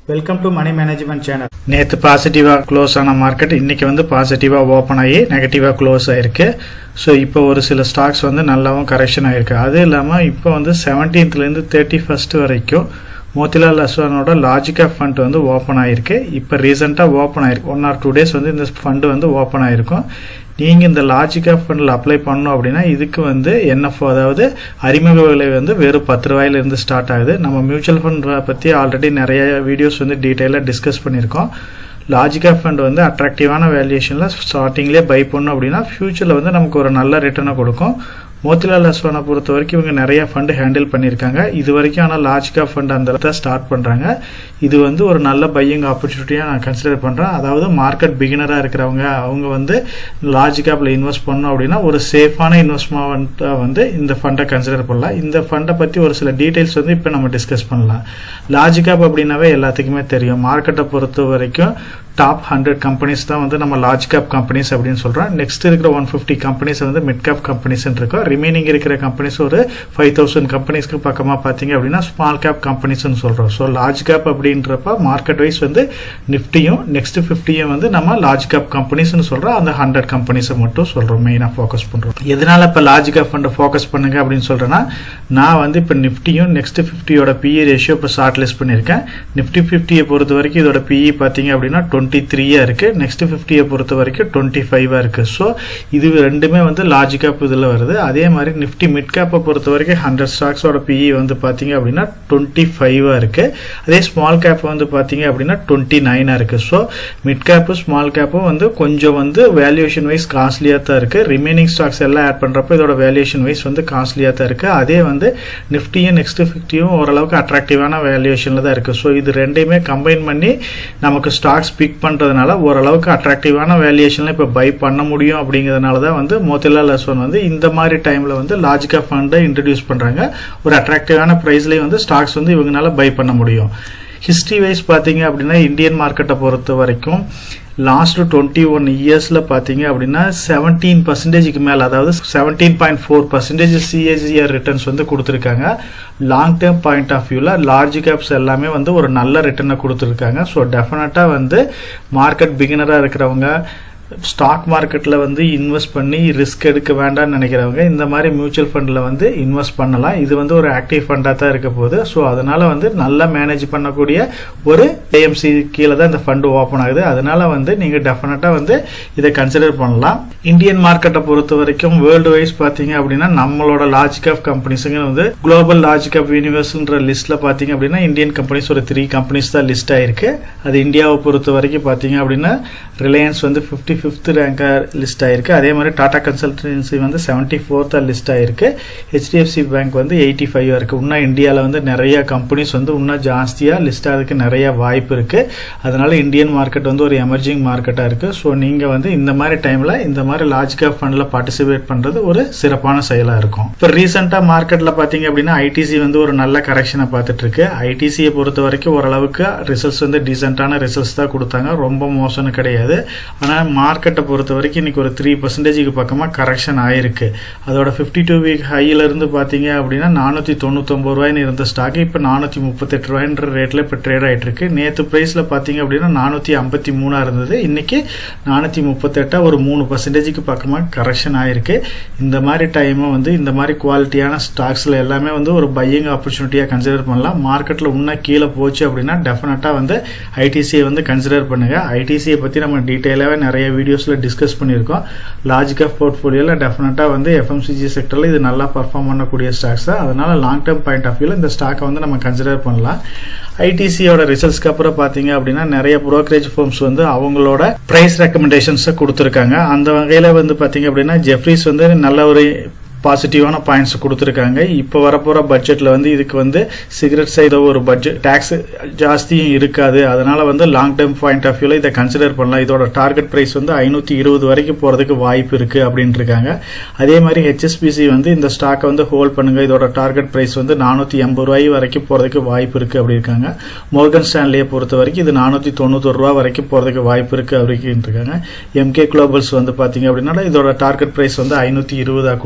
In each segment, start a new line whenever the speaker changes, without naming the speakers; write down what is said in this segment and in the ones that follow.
welcome to money management channel நேற்று பாசிட்டிவாக close ஆன மார்க்கெட் இன்னைக்கு வந்து பாசிட்டிவாக ஓப்பன் ஆகி நெகட்டிவாக க்ளோஸ் ஆயிருக்கு ஸோ இப்போ ஒரு சில ஸ்டாக்ஸ் வந்து நல்லாவும் கரெக்ஷன் ஆயிருக்கு அது இல்லாமல் இப்போ வந்து செவன்டீன்த்லேருந்து தேர்ட்டி ஃபர்ஸ்ட் வரைக்கும் மோத்திலால் அஸ்வானோட லாஜிகா ஃபண்ட் வந்து ஓப்பன் ஆயிருக்கு இப்போ ரீசெண்டாக ஓப்பன் ஆயிருக்கு ஒன் ஆர் டூ டேஸ் வந்து இந்த ஃபண்டு வந்து ஓப்பன் ஆயிருக்கும் நீங்கள் இந்த லாஜிகா ஃபண்டில் அப்ளை பண்ணணும் அப்படின்னா இதுக்கு வந்து என்ன அதாவது அறிமுக விலை வந்து வெறும் பத்து ரூபாயிலிருந்து ஸ்டார்ட் ஆகுது நம்ம மியூச்சுவல் ஃபண்ட் பற்றி ஆல்ரெடி நிறைய வீடியோஸ் வந்து டீட்டெயிலாக டிஸ்கஸ் பண்ணியிருக்கோம் லாஜிகா ஃபண்ட் வந்து அட்ராக்டிவான வேல்யூஷனில் ஸ்டார்டிங்லேயே பை பண்ணோம் அப்படின்னா ஃபியூச்சரில் வந்து நமக்கு ஒரு நல்ல ரிட்டர்னை கொடுக்கும் மோத்திலால் அஸ்வானை பொறுத்த வரைக்கும் இவங்க நிறைய ஃபண்டு ஹேண்டில் பண்ணியிருக்காங்க இது வரைக்கும் ஆனால் லாஜிகா ஃபண்ட் அந்த இடத்த ஸ்டார்ட் பண்ணுறாங்க இது வந்து ஒரு நல்ல பையிங் ஆப்பர்ச்சுனிட்டியாக நான் கன்சிடர் பண்ணுறேன் அதாவது மார்க்கெட் பிகினராக இருக்கிறவங்க அவங்க வந்து லாஜிகாப்பில் இன்வெஸ்ட் பண்ணோம் அப்படின்னா ஒரு சேஃபான இன்வெஸ்ட்மெண்ட்டாக வந்து இந்த ஃபண்டை கன்சிடர் பண்ணலாம் இந்த ஃபண்டை பற்றி ஒரு சில டீட்டெயில்ஸ் வந்து இப்போ நம்ம டிஸ்கஸ் பண்ணலாம் லாஜிகாப் அப்படின்னாவே எல்லாத்துக்குமே தெரியும் மார்க்கெட்டை பொறுத்த வரைக்கும் டாப் ஹண்ட்ரட் கம்பெனிஸ் தான் வந்து நம்ம லார்ஜ் கேப் கம்பெனிஸ் அப்படின்னு சொல்கிறோம் நெக்ஸ்ட் இருக்கிற ஒன் ஃபிஃப்டி கம்பெனிஸ் வந்து மிட் கேப் கம்பெனிஸ் இருக்கும் ரிமைனிங் இருக்கிற கம்பெனிஸ் ஒரு ஃபைவ் தௌசண்ட் கம்பெனிஸ்க்கு பக்கமாக பார்த்தீங்க அப்படின்னா ஸ்மால் கேப் கம்பெனிஸ்னு சொல்கிறோம் ஸோ லார்ஜ் கேப் அப்படின்றப்ப மார்க்கெட் வைஸ் வந்து நிஃப்டியும் நெக்ஸ்ட் ஃபிஃப்டியும் வந்து நம்ம லார்ஜ் கேப் கம்பெனிஸ்னு சொல்கிறோம் அந்த ஹண்ட்ரட் கம்பெனிஸை மட்டும் சொல்கிறோம் மெயினாக ஃபோக்கஸ் பண்ணுறோம் எதனால இப்போ லார்ஜ் கேப் ஃபண்டை ஃபோக்கஸ் பண்ணுங்க அப்படின்னு சொல்கிறேன்னா நான் வந்து இப்போ நிஃப்டியும் நெக்ஸ்ட் ஃபிஃப்டியோட பிஇ ரேஷியோ இப்போ ஷார்ட் லிஸ்ட் பண்ணியிருக்கேன் நிஃப்டி ஃபிஃப்டியை பொறுத்த வரைக்கும் இதோட பிஇ பார்த்தீங்க அப்படின்னா டுவெண்ட்டி த்ரீயாக இருக்குது நெக்ஸ்ட் ஃபிஃப்டியை பொறுத்த வரைக்கும் டுவெண்ட்டி ஃபைவாக இருக்குது ஸோ இது ரெண்டுமே வந்து லார்ஜ் கேப் இதில் வருது அதே மாதிரி நிஃப்டி மிட் கேப்பை பொறுத்த வரைக்கும் ஹண்ட்ரட் ஸ்டாக்ஸோட பிஇ வந்து பார்த்தீங்க அப்படின்னா டுவெண்ட்டி ஃபைவாக இருக்குது அதே ஸ்மால் கேப் வந்து பார்த்தீங்க அப்படின்னா டுவெண்ட்டி நைனாக இருக்குது ஸோ மிட் கேப்பும் ஸ்மால் கேப்பும் வந்து கொஞ்சம் வந்து வேல்யூஷன் வைஸ் காஸ்ட்லியாக தான் இருக்குது ரிமைனிங் ஸ்டாக்ஸ் எல்லாம் ஆட் பண்ணுறப்ப இதோட வேல்யூஷன் வைஸ் வந்து காஸ்ட்லியாக தான் இருக்குது அதே வந்து நிஃப்டியும் நெக்ஸ்ட் ஃபிஃப்டியும் ஓரளவுக்கு அட்ராக்டிவான வேல்யூஷனில் தான் இருக்குது ஸோ இது ரெண்டையுமே கம்பைன் பண்ணி நமக்கு ஸ்டாக்ஸ் பிக் பண்ணுறதுனால ஓரளவுக்கு அட்ராக்டிவான வேல்யூஷனில் இப்போ பை பண்ண முடியும் அப்படிங்கிறதுனால தான் வந்து மோத்திலால் அஸ்வான் வந்து இந்த மாதிரி டைமில் வந்து லாஜிகா ஃபண்டை இன்ட்ரடியூஸ் பண்ணுறாங்க ஒரு அட்ராக்டிவான ப்ரைஸ்லேயே வந்து ஸ்டாக்ஸ் வந்து இவங்களால பை பண்ண முடியும் ஹிஸ்ட்ரி வைஸ் பார்த்தீங்க அப்படின்னா இந்தியன் மார்க்கெட்டை பொறுத்த வரைக்கும் லாஸ்ட் டுவெண்ட்டி ஒன் இயர்ஸில் பார்த்தீங்க அப்படின்னா செவன்டீன் பர்சன்டேஜுக்கு மேலே அதாவது seventeen point four percentage CAGR returns வந்து கொடுத்துருக்காங்க லாங் டேர்ம் பாயிண்ட் ஆஃப் வியூவில் லார்ஜ் கேப்ஸ் எல்லாமே வந்து ஒரு நல்ல ரிட்டர்னை கொடுத்துருக்காங்க ஸோ டெஃபினட்டாக வந்து மார்க்கெட் பிகினராக இருக்கிறவங்க ஸ்டாக் மார்க்கெட்டில் வந்து இன்வெஸ்ட் பண்ணி ரிஸ்க் எடுக்க வேண்டாம்னு நினைக்கிறவங்க இந்த மாதிரி மியூச்சுவல் ஃபண்டில் வந்து இன்வெஸ்ட் பண்ணலாம் இது வந்து ஒரு ஆக்டிவ் ஃபண்டாக தான் இருக்க போகுது ஸோ அதனால் வந்து நல்லா மேனேஜ் பண்ணக்கூடிய ஒரு ஏஎம்சி கீழே தான் இந்த ஃபண்டு ஓப்பன் ஆகுது அதனால வந்து நீங்கள் டெஃபினட்டாக வந்து இதை கன்சிடர் பண்ணலாம் இந்தியன் மார்க்கெட்டை பொறுத்த வரைக்கும் வேர்ல்டு வைஸ் பார்த்தீங்க அப்படின்னா நம்மளோட லார்ஜ் கேப் கம்பெனிஸுங்க வந்து குளோபல் லார்ஜ் கேப் யூனிவர்ஸ்ன்ற லிஸ்ட்டில் பார்த்தீங்க அப்படின்னா இந்தியன் கம்பெனிஸ் ஒரு த்ரீ கம்பெனிஸ் தான் லிஸ்ட் ஆயிருக்கு அது இந்தியாவை பொறுத்த வரைக்கும் பார்த்தீங்க அப்படின்னா ரிலையன்ஸ் வந்து ஃபிஃப்டி ஃபிஃப்த் ரேங்காக லிஸ்ட் ஆயிருக்கு அதே மாதிரி டாடா கன்சல்டன்சி வந்து செவன்ட்டி ஃபோர்த்தாக லிஸ்ட் ஆயிருக்கு ஹெச்டிஎஃப்சி பேங்க் வந்து எயிட்டி ஃபைவ் இருக்கு இன்னும் இந்தியாவில் வந்து நிறைய கம்பெனிஸ் வந்து இன்னும் ஜாஸ்தியாக லிஸ்ட் ஆகிறதுக்கு நிறைய வாய்ப்பு இருக்கு அதனால இந்தியன் மார்க்கெட் வந்து ஒரு எமர்ஜிங் மார்க்கெட்டாக இருக்கு ஸோ நீங்கள் வந்து இந்த மாதிரி டைமில் இந்த மாதிரி லார்ஜ் கேப் ஃபண்டில் பார்ட்டிசிபேட் பண்ணுறது ஒரு சிறப்பான செயலாக இருக்கும் இப்போ ரீசெண்டாக மார்க்கெட்டில் பார்த்தீங்க அப்படின்னா ஐடிசி வந்து ஒரு நல்ல கரெக்ஷனை பார்த்துட்டு இருக்கு ஐடிசியை பொறுத்த வரைக்கும் ஓரளவுக்கு ரிசல்ட்ஸ் வந்து டீசென்டான ரிசல்ட்ஸ் தான் கொடுத்தாங்க ரொம்ப மோசம்னு கிடையாது ஆனால் மார்க்கெட்டை பொறுத்த வரைக்கும் இன்னைக்கு ஒரு த்ரீ பர்சன்டேஜுக்கு பக்கமாக கரெக்ஷன் ஆயிருக்கு அதோட ஃபிஃப்டி டூ வீக் ஹையில இருந்து பார்த்தீங்க அப்படின்னா நானூற்றி தொண்ணூத்தொம்பது ரூபாய்னு இருந்த ஸ்டாக் இப்போ நானூற்றி முப்பத்தெட்டு ரூபாய்ன்ற ரேட்டில் இப்போ ட்ரேட் ஆகிட்டு இருக்கு நேற்று ப்ரைஸில் பார்த்தீங்க அப்படின்னா நானூற்றி ஐம்பத்தி மூணாக இருந்தது இன்னைக்கு நானூற்றி முப்பத்தெட்டா ஒரு மூணு பர்சன்டேஜுக்கு பக்கமாக கரெக்ஷன் ஆயிருக்கு இந்த மாதிரி டைமை வந்து இந்த மாதிரி குவாலிட்டியான ஸ்டாக்ஸில் எல்லாமே வந்து ஒரு பையிங் ஆப்பர்ச்சுனிட்டியாக கன்சிடர் பண்ணலாம் மார்க்கெட்டில் இன்னும் கீழே போச்சு அப்படின்னா டெஃபினட்டாக வந்து ஐடிசியை வந்து கன்சிடர் பண்ணுங்க ஐடிசியை பற்றி நம்ம டீட்டெயிலாகவே நிறைய வீடியோஸில் டிஸ்கஸ் பண்ணியிருக்கோம் லார்ஜ் கேப் போர்ட்ஃபோலியோவில் டெஃபினட்டாக வந்து எஃப்எம்சிஜி செக்டரில் இது நல்லா பர்ஃபார்ம் பண்ணக்கூடிய ஸ்டாக்ஸ் தான் அதனால லாங் டேர்ம் பாயிண்ட் ஆஃப் வியூவில் இந்த ஸ்டாக்கை வந்து நம்ம கன்சிடர் பண்ணலாம் ஐடிசியோட ரிசல்ட்ஸ்க்கு அப்புறம் பார்த்தீங்க அப்படின்னா நிறைய ப்ரோக்கரேஜ் ஃபார்ம்ஸ் வந்து அவங்களோட ப்ரைஸ் ரெக்கமெண்டேஷன்ஸை கொடுத்துருக்காங்க அந்த வகையில் வந்து பார்த்தீங்க அப்படின்னா ஜெஃப்ரிஸ் வந்து நல்ல ஒரு பாசிட்டிவான பாயிண்ட்ஸ் கொடுத்துருக்காங்க இப்போ வரப்போகிற பட்ஜெட்டில் வந்து இதுக்கு வந்து சிகரெட் சைடு ஒரு பட்ஜெட் டேக்ஸ் ஜாஸ்தியும் இருக்காது அதனால வந்து லாங் டேர்ம் பாயிண்ட் ஆஃப் வியூவில் இதை கன்சிடர் பண்ணலாம் இதோட டார்கெட் ப்ரைஸ் வந்து ஐநூற்றி இருபது வரைக்கும் போகிறதுக்கு வாய்ப்பு இருக்குது அப்படின்ட்டு இருக்காங்க அதே மாதிரி ஹெச்எஸ்பிசி வந்து இந்த ஸ்டாக்கை வந்து ஹோல்ட் பண்ணுங்க இதோட டார்கெட் ப்ரைஸ் வந்து நானூற்றி எண்பது ரூபாய் வரைக்கும் போகிறதுக்கு வாய்ப்பு இருக்குது அப்படி இருக்காங்க மோர்கன் ஸ்டான்லியை பொறுத்த வரைக்கும் இது நானூற்றி தொண்ணூத்தொரு ரூபா வரைக்கும் போகிறதுக்கு வாய்ப்பு இருக்குது அப்படின்னு இருக்காங்க எம்கே குளோபல்ஸ் வந்து பார்த்தீங்க அப்படின்னா இதோட டார்கெட் ப்ரைஸ் வந்து ஐநூற்றி இருபதாக கொடுத்துருக்காங்க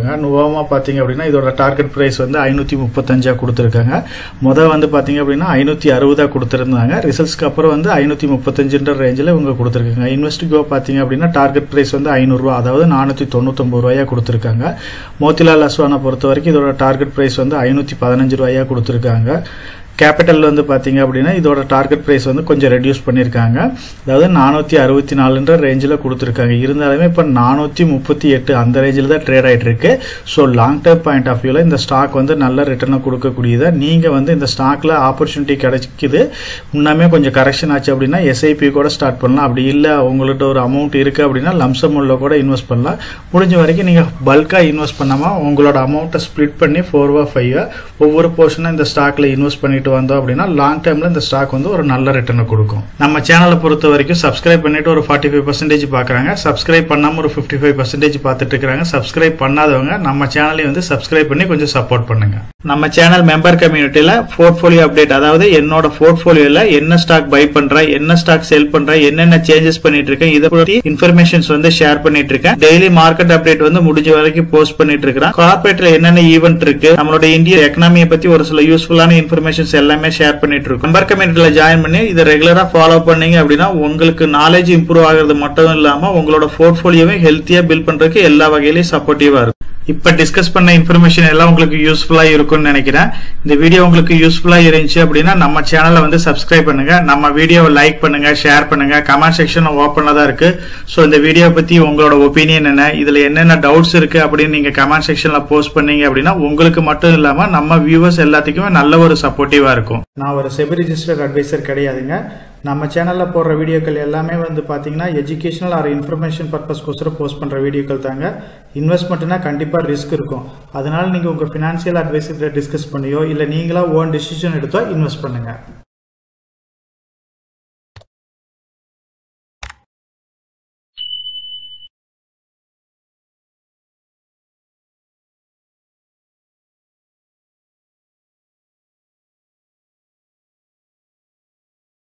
கொடுத்துருக்காங்க நுவோமா பார்த்தீங்க அப்படின்னா இதோட டார்கெட் ப்ரைஸ் வந்து ஐநூற்றி முப்பத்தஞ்சா கொடுத்துருக்காங்க முதல் வந்து பார்த்தீங்க அப்படின்னா ஐநூற்றி அறுபதா கொடுத்துருந்தாங்க ரிசல்ட்ஸ்க்கு அப்புறம் வந்து ஐநூற்றி முப்பத்தஞ்சுன்ற ரேஞ்சில் இவங்க கொடுத்துருக்காங்க இன்வெஸ்டிகோ பார்த்தீங்க அப்படின்னா டார்கெட் ப்ரைஸ் வந்து ஐநூறுரூவா அதாவது நானூற்றி தொண்ணூத்தொம்பது ரூபாயா கொடுத்துருக்காங்க மோத்திலால் அஸ்வானை பொறுத்த வரைக்கும் இதோட டார்கெட் ப்ரைஸ் வந்து ஐநூற்றி பதினஞ்சு ரூபாயா கொடுத்துருக்காங்க கேபிட்டல் வந்து பார்த்தீங்க அப்படின்னா இதோட டார்கெட் ப்ரைஸ் வந்து கொஞ்சம் ரெடியூஸ் பண்ணியிருக்காங்க அதாவது நானூற்றி அறுபத்தி நாலுன்ற ரேஞ்சில் கொடுத்துருக்காங்க இருந்தாலுமே இப்போ நானூற்றி முப்பத்தி எட்டு அந்த ரேஞ்சில் தான் ட்ரேட் ஆகிட்டு இருக்கு so long term point of வியூவில் இந்த ஸ்டாக் வந்து நல்ல ரிட்டர்னை கொடுக்கக்கூடியதா நீங்கள் வந்து இந்த ஸ்டாக்ல ஆப்பர்ச்சுனிட்டி கிடைக்குது இன்னமே கொஞ்சம் கரெக்ஷன் ஆச்சு அப்படின்னா எஸ்ஐபி கூட ஸ்டார்ட் பண்ணலாம் அப்படி இல்லை உங்கள்கிட்ட ஒரு அமௌண்ட் இருக்கு அப்படின்னா லம்சம் உள்ள கூட இன்வெஸ்ட் பண்ணலாம் முடிஞ்ச வரைக்கும் நீங்கள் பல்காக இன்வெஸ்ட் பண்ணாமல் உங்களோட அமௌண்ட்டை ஸ்ப்ளிட் பண்ணி ஃபோர்வா ஃபைவா ஒவ்வொரு போர்ஷனும் இந்த ஸ்டாக்ல இன்வெஸ்ட் பண்ணிட்டு வந்தோம் அப்படின்னா லாங் டேர்ம்ல இந்த ஸ்டாக் வந்து ஒரு நல்ல ரிட்டர்னை கொடுக்கும் நம்ம சேனலை பொறுத்த வரைக்கும் சப்ஸ்கிரைப் பண்ணிட்டு ஒரு ஃபார்ட்டி ஃபைவ் பர்சன்டேஜ் பாக்குறாங்க சப்ஸ்கிரைப் பண்ணாம ஒரு ஃபிஃப்டி ஃபைவ் பர்சன்டேஜ் பார்த்துட்டு இருக்காங்க சப்ஸ்கிரைப் பண்ணாதவங்க நம்ம சேனலை வந்து சப்ஸ்கிரைப் பண்ணி கொஞ்சம் சப்போர்ட் பண்ணுங்க நம்ம சேனல் மெம்பர் கம்யூனிட்டியில போர்ட்ஃபோலியோ அப்டேட் அதாவது என்னோட போர்ட்ஃபோலியோல என்ன ஸ்டாக் பை பண்றேன் என்ன ஸ்டாக் செல் பண்றேன் என்னென்ன சேஞ்சஸ் பண்ணிட்டு இருக்கேன் இதை பத்தி இன்ஃபர்மேஷன்ஸ் வந்து ஷேர் பண்ணிட்டு இருக்கேன் டெய்லி மார்க்கெட் அப்டேட் வந்து முடிஞ்ச வரைக்கும் போஸ்ட் பண்ணிட்டு இருக்கிறேன் கார்பரேட்ல என்னென்ன ஈவென்ட் இருக்கு நம்மளோட இந்திய எக்கனாமியை பத்தி ஒரு சில யூஸ்ஃபுல்லான இன்ஃபர்மேஷன்ஸ் எல்லாமே ஷேர் பண்ணிட்டு இருக்கோம் மெம்பர் கம்யூனிட்டியில ஜாயின் பண்ணி இதை ரெகுலரா ஃபாலோ பண்ணீங்க அப்படின்னா உங்களுக்கு நாலேஜ் இம்ப்ரூவ் ஆகிறது மட்டும் இல்லாம உங்களோட போர்ட்ஃபோலியோவை ஹெல்த்தியா பில்ட் பண்றதுக்கு எல்லா வகையிலையும் சப்போர்ட்டிவா இருக்கும் இப்ப டிஸ்கஸ் பண்ண இன்ஃபர்மேஷன் எல்லாம் உங்களுக்கு யூஸ்ஃபுல்லா இருக்கும்னு நினைக்கிறேன் இந்த வீடியோ உங்களுக்கு யூஸ்ஃபுல்லா இருந்துச்சு அப்படின்னா நம்ம சேனலை வந்து சப்ஸ்கிரைப் பண்ணுங்க நம்ம வீடியோவை லைக் பண்ணுங்க ஷேர் பண்ணுங்க கமெண்ட் செக்ஷன் ஓப்பன்ல தான் இருக்கு ஸோ இந்த வீடியோ பத்தி உங்களோட ஒப்பீனியன் என்ன இதுல என்னென்ன டவுட்ஸ் இருக்கு அப்படின்னு நீங்க கமெண்ட் செக்ஷன்ல போஸ்ட் பண்ணீங்க அப்படின்னா உங்களுக்கு மட்டும் இல்லாம நம்ம வியூவர்ஸ் எல்லாத்துக்குமே நல்ல ஒரு சப்போர்ட்டிவா இருக்கும் நான் ஒரு செபி ரிஜிஸ்டர்ட் அட்வைசர் கிடையாதுங்க நம்ம சேனலில் போடுற வீடியோக்கள் எல்லாமே வந்து பார்த்தீங்கன்னா எஜுகேஷனல் ஆர் இன்ஃபர்மேஷன் பர்பஸ்க்கோசரம் போஸ்ட் பண்ணுற வீடியோக்கள் தாங்க இன்வெஸ்ட்மெண்ட்னா கண்டிப்பாக ரிஸ்க் இருக்கும் அதனால நீங்கள் உங்கள் ஃபினான்ஷியல் அட்வைசர்கிட்ட டிஸ்கஸ் பண்ணியோ இல்லை நீங்களா ஓன் டிசிஷன் எடுத்தோ இன்வெஸ்ட் பண்ணுங்கள்